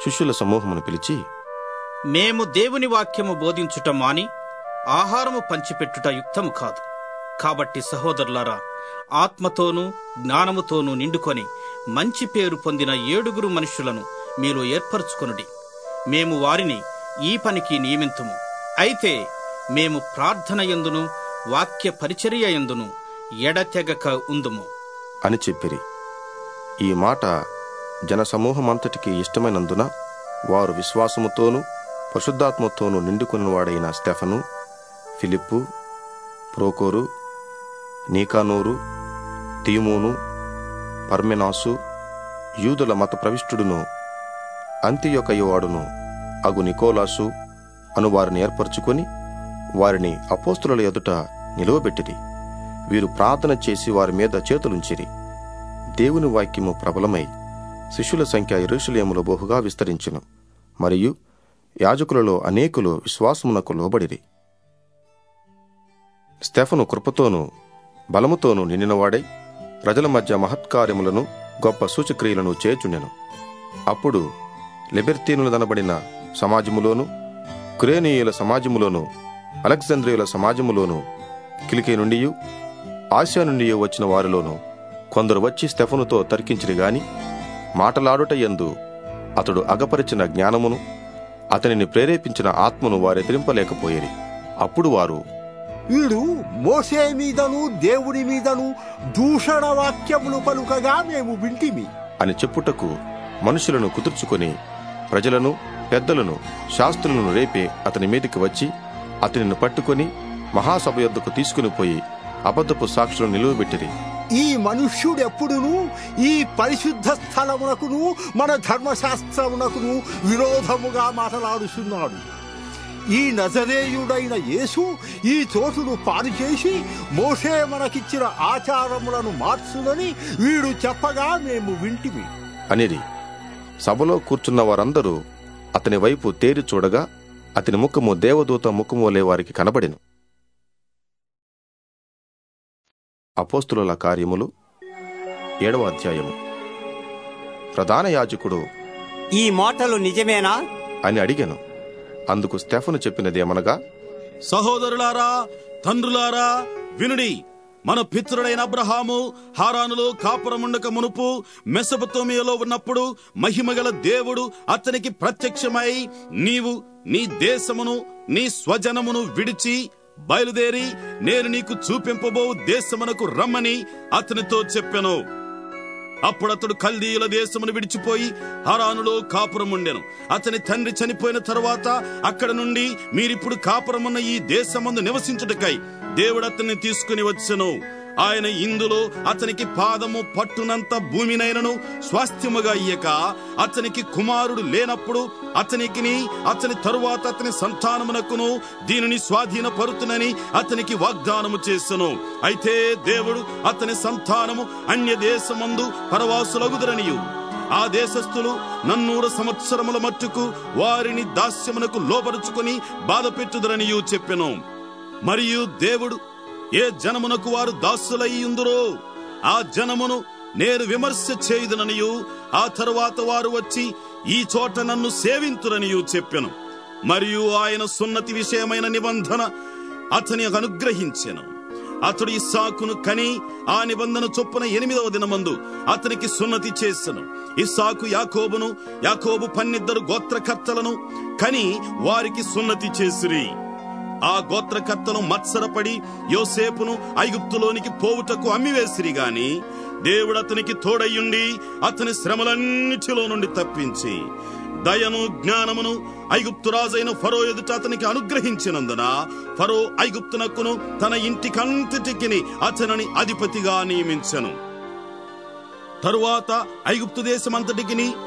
శిష్యుల సమూహమును పిలిచి మేము దేవుని వాక్యము బోధించుట మాని ఆహారము పంచిపెట్టుట యుక్తము కాదు కాబట్టి సహోదరులారా ఆత్మతోనూ జ్ఞానముతోనూ నిండుకొని మంచి పేరు పొందిన ఏడుగురు మనుషులను మీరు ఏర్పరచుకొనుడి మేము వారిని ఈ పనికి నియమింతుము అయితే మేము ప్రార్థన ఎందును వాక్య పరిచర్య ఎందును ఎడతెగక ఉందుము అని చెప్పిరి ఈ మాట జనసమూహమంతటికి ఇష్టమైనందున వారు విశ్వాసముతోనూ పరిశుద్ధాత్మతోనూ నిండుకున్నవాడైన స్టెఫను ఫిలిప్పు ప్రోకోరు నీకానూరు తీమోను పర్మెనాసు యూదుల మత ప్రవిష్టుడును అంత్యొకయువాడును అగు నికోలాసు అను వారిని ఏర్పరచుకొని వారిని అపోస్తుల ఎదుట నిలువబెట్టిరి వీరు ప్రార్థన చేసి వారి మీద చేతులుంచిరి దేవుని వాక్యము ప్రబలమై శిష్యుల సంఖ్య ఎరుషలేములో బహుగా విస్తరించెను మరియు యాజకులలో అనేకులు విశ్వాసమునకు లోబడిరి స్టెఫను కృపతోనూ బలముతోనూ నిండినవాడై ప్రజల మధ్య మహత్కార్యములను గొప్ప సూచక్రియలను చేచుండెను అప్పుడు లెబెర్తీనులదనబడిన సమాజములోను కురేనీయుల సమాజములోను అలెగ్జాంద్రియుల సమాజములోను కిలికే నుండి ఆసియా నుండి వచ్చిన వారిలోను కొందరు వచ్చి స్టెఫనుతో తర్కించిరి గాని మాటలాడుట యందు అతడు అగపరిచిన జ్ఞానమును అతనిని ప్రేరేపించిన ఆత్మను వారెదిరింపలేకపోయేరి అప్పుడు వారు వీడు మోసే మీదను దేవుని మీదను దూషణ వాక్యములు పలుకగా మేము వింటిమి అని చెప్పుటకు మనుషులను కుదుర్చుకొని ప్రజలను పెద్దలను శాస్త్రులను రేపే అతని మీదికి వచ్చి అతనిని పట్టుకొని మహాసభ యొద్దకు తీసుకుని పోయి అబద్ధపు సాక్షులను నిలువబెట్టిరి ఈ మనుష్యుడెప్పుడును ఈ పరిశుద్ధ స్థలమునకును మన ధర్మశాస్త్రమునకును విరోధముగా మాట్లాడుతున్నాడు ఈ నజరేయుడైన యేసు ఈ చోటును పాడు చేసి మోషే మనకిచ్చిన ఆచారములను మార్చునని వీడు చెప్పగా మేము వింటిమి అనిరి సభలో కూర్చున్న వారందరూ అతని వైపు తేరి చూడగా అతని ముఖము దేవదూత ముఖము వలె వారికి కనబడెను అపోస్తుల కార్యములు ఏడవ అధ్యాయము ప్రధాన యాజకుడు ఈ మాటలు నిజమేనా అని అడిగాను అందుకు స్టెఫను చెప్పినదేమనగా సహోదరులారా తండ్రులారా వినుడి మన పితరుడైన అబ్రహాము హారానులో కాపురముండక మునుపు మెసపతోమియలో ఉన్నప్పుడు మహిమగల దేవుడు అతనికి ప్రత్యక్షమై నీవు నీ దేశమును నీ స్వజనమును విడిచి బయలుదేరి నేను నీకు చూపింపబో దేశమునకు రమ్మని అతనితో చెప్పెను అప్పుడు అతడు కల్దీయుల దేశమును విడిచిపోయి హరానులో కాపురముండెను అతని తండ్రి చనిపోయిన తరువాత అక్కడ నుండి మీరిప్పుడు కాపురమున్న ఈ దేశమందు నివసించుటకై దేవుడు అతన్ని తీసుకుని వచ్చెను ఆయన ఇందులో అతనికి పాదము పట్టునంత భూమినైనను స్వాస్థ్యముగా ఇయ్యక అతనికి కుమారుడు లేనప్పుడు అతనికి అతని తరువాత అతని సంతానమునకును దీనిని స్వాధీనపరుతునని అతనికి వాగ్దానము చేసెను అయితే దేవుడు అతని సంతానము అన్య దేశమందు పరవాసులగుదరనియు ఆ దేశస్థులు నన్నూరు సంవత్సరముల మట్టుకు వారిని దాస్యమునకు లోపరుచుకుని బాధ పెట్టుదరనియు చెప్పెను మరియు దేవుడు ఏ జనమునకు వారు దాసులయ్యుందురో ఆ జనమును నేను విమర్శ చేయుదుననియు ఆ తరువాత వారు వచ్చి ఈ చోట నన్ను సేవింతురనియు చెప్పెను మరియు ఆయన సున్నతి విషయమైన నిబంధన అతని అనుగ్రహించెను అతడు ఇస్సాకును కని ఆ నిబంధన చొప్పున ఎనిమిదవ దినమందు అతనికి సున్నతి చేసెను ఇస్సాకు యాకోబును యాకోబు పన్నిద్దరు గోత్రకర్తలను కని వారికి సున్నతి చేసిరి ఆ గోత్రకర్తలు మత్సరపడి యోసేపును ఐగుప్తులోనికి పోవుటకు అమ్మివేసిరి గాని దేవుడు అతనికి తోడయ్యుండి అతని శ్రమలన్నిటిలో నుండి తప్పించి దయను జ్ఞానమును ఐగుప్తు రాజైన ఫరో ఎదుట అతనికి అనుగ్రహించినందున ఫరో ఐగుప్తునకును తన ఇంటికంతటికి అతనిని అధిపతిగా నియమించెను తరువాత ఐగుప్తు దేశమంతటికి